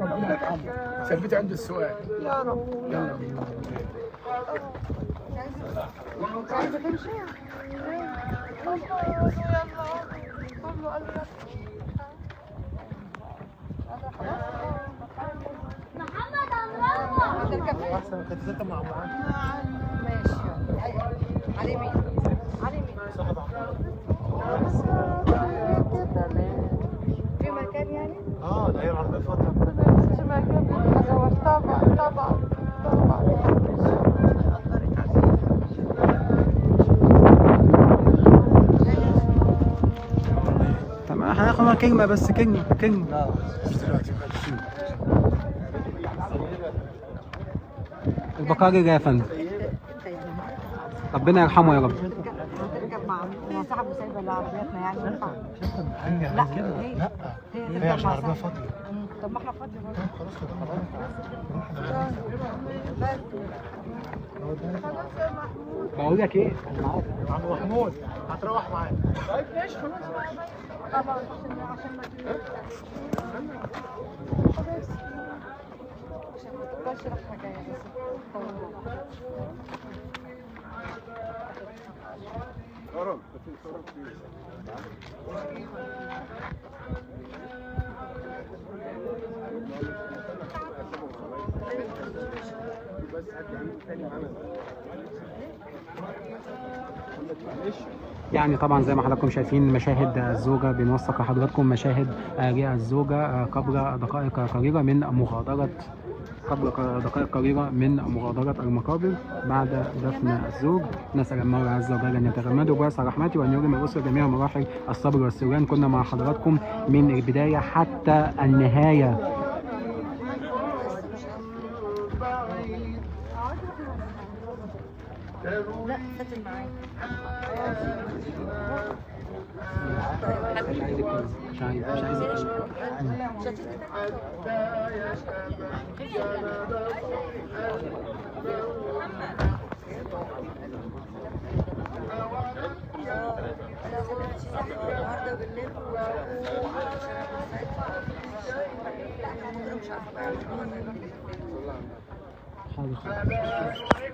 ربنا يرحمه ثبت عنده السؤال يا رب يلا عايزة تمشي؟ يلا كله قال لك احسن كنت تركب مع معاذ ماشي على يمين على يمين صاحب في مكان يعني؟ اه ده هي العربيه فتره في مكان بيتحرك طبعا طبعا طبعا تمام هناخد كلمة بس كلمة كلمة لا مش دلوقتي بعد الشغل البقاء لله يا فندم انت يعني ربنا يرحمه يا رب تركب مع مع صاحب وسايبه العربياتنا يعني ينفع؟ حاجه لا كده هي لا هي هي تركب عشان مع عربيه صاحب- فاضيه مم، طب ما احنا فاضي برضه خلاص كده خلاص بقول لك ايه عم محمود هتروح معايا طبعا عشان عشان ما تبقاش عشان ما تبقاش رايحه جايه بس يعني طبعا زي ما حضراتكم شايفين مشاهد الزوجة بنوثق لحضراتكم مشاهد آه، للزوجة آه، قبل دقائق قليلة من مغادرة قبل ق- دقائق قليلة من مغادرة المقابر بعد دفن الزوج نسأل الله عز وجل أن يتغمده بواسع رحمته وأن يرم الأسرة جميع مراحل الصبر والسلوان كنا مع حضراتكم من البداية حتى النهاية لا فاتن معايا مش عايز يتكلم. مش عايز مش عايز يتكلم. مش هتيجي النهارده بالليل مش عارفه حاضر.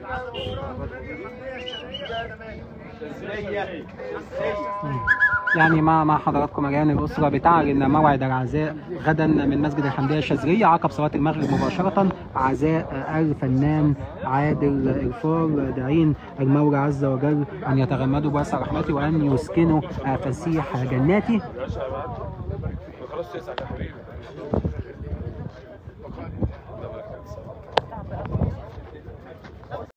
يعني مع مع حضراتكم الآن الأسرة بتعلن موعد العزاء غدا من مسجد الحمدية الشاذلية عقب صلاة المغرب مباشرة عزاء الفنان عادل الفار داعين المولى عز وجل أن يتغمده بواسع رحمته وأن يسكنه فسيح جناته خلاص تسعة يا حبيبي